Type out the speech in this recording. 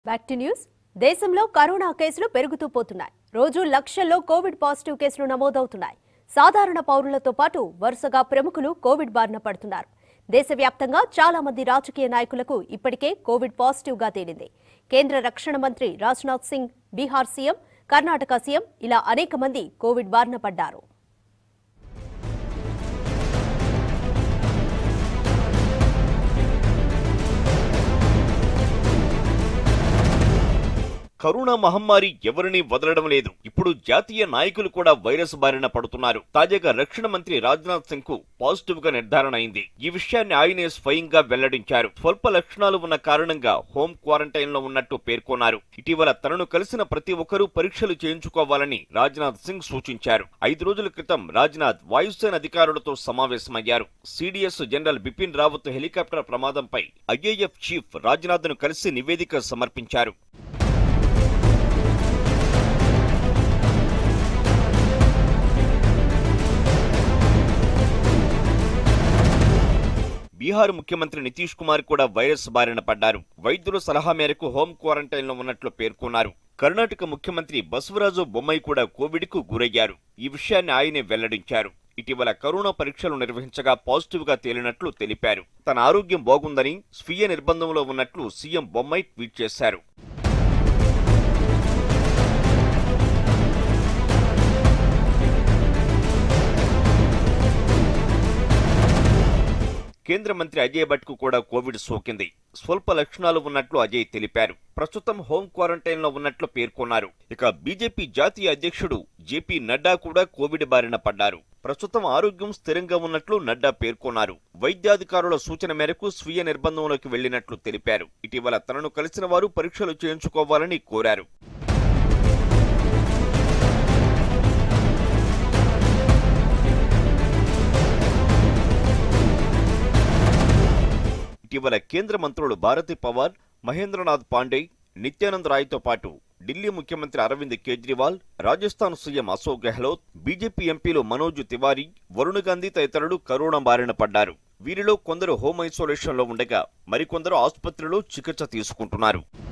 back to news దేశంలో corona కేసులు పెరుగుతూ పోతున్నాయి రోజు లక్షల్లో కోవిడ్ పాజిటివ్ కేసులు నమోదవుతున్నాయి సాధారణ పౌరులతో పాటు వరుసగా ప్రముఖులు కోవిడ్ బారిన పడుతున్నారు దేశవ్యాప్తంగా చాలా మంది రాజకీయ నాయకులకు ఇప్పటికే కోవిడ్ పాజిటివ్ గా తేలింది కేంద్ర రక్షణ మంత్రి రాజ్నాథ్ సింగ్ బీహార్ సీఎం కర్ణాటక సీఎం ఇలా అనేక మంది కోవిడ్ బారిన పడ్డారు కరోనా మహమ్మారి ఎవరిని వదలడం లేదు ఇప్పుడు జాతీయ నాయకులు కూడా వైరస్ బారిన పడుతున్నారు తాజాగా రక్షణ మంత్రి రాజ్నాథ్ సింగ్ కు పాజిటివ్ గా నిర్ధారణ అయింది ఈ విషయాన్ని ఆయనే స్వయంగా వెల్లడించారు స్వల్ప లక్షణాలు ఉన్న కారణంగా హోం క్వారంటైన్ లో ఉన్నట్టు పేర్కొన్నారు ఇటీవల తనను కలిసిన ప్రతి ఒక్కరూ పరీక్షలు చేయించుకోవాలని రాజ్నాథ్ సింగ్ సూచించారు ఐదు రోజుల క్రితం రాజ్నాథ్ వాయుసేన అధికారులతో సమావేశమయ్యారు CDS general Bipin Rawat helicopter ప్రమాదంపై ఐఏఎఫ్ చీఫ్ రాజ్నాథ్ ను కలిసి నివేదిక సమర్పించారు బీహార్ ముఖ్యమంత్రి నితీష్ కుమార్ కూడా వైరస్ బారిన పడ్డారు వైద్యుల సలహా మేరకు హోం క్వారంటైన్ లో ఉన్నట్లు పేర్కొన్నారు కర్ణాటక ముఖ్యమంత్రి బసవరాజు బొమ్మాయి కూడా కోవిడ్ కు గురయ్యారు ఈ విషయాన్ని ఆయనే వెల్లడించారు ఇటీవల కరోనా పరీక్షలు నిర్వహించగా పాజిటివ్ గా తేలినట్లు తెలిపారు తన ఆరోగ్యం బాగుందని స్వీయ నిర్బంధంలో ఉన్నట్లు సీఎం బొమ్మాయి ట్వీట్ చేశారు కేంద్ర మంత్రి అజయ్ భట్ కు కూడా కోవిడ్ సోకింది స్వల్ప లక్షణాలు ఉన్నట్లు అజయ్ తెలిపారు ప్రస్తుతం హోం క్వారంటైన్ లో ఉన్నట్లు పేర్కొన్నారు ఇక బీజేపీ జాతీయ అధ్యక్షుడు జేపీ నడ్డా కూడా కోవిడ్ బారిన పడ్డారు ప్రస్తుతం ఆరోగ్యం స్థిరంగా ఉన్నట్లు నడ్డా పేర్కొన్నారు వైద్యాధికారుల సూచన మేరకు స్వీయ నిర్బంధంలోకి వెళ్లినట్లు తెలిపారు ఇటీవల తనను కలిసిన వారు పరీక్షలు చేయించుకోవాలని కోరారు ఇటీవల కేంద్ర మంత్రులు భారతి పవార్ మహేంద్రనాథ్ పాండే నిత్యానంద్ రాయ్తో పాటు ఢిల్లీ ముఖ్యమంత్రి అరవింద్ కేజ్రీవాల్ రాజస్థాన్ సీఎం అశోక్ గెహ్లోత్ బీజేపీ ఎంపీలు మనోజ్ తివారీ వరుణ్ గాంధీ తదితరులు కరోనా బారిన పడ్డారు వీరిలో కొందరు హోమ్ ఐసోలేషన్లో ఉండగా మరికొందరు ఆసుపత్రిలో చికిత్స తీసుకుంటున్నారు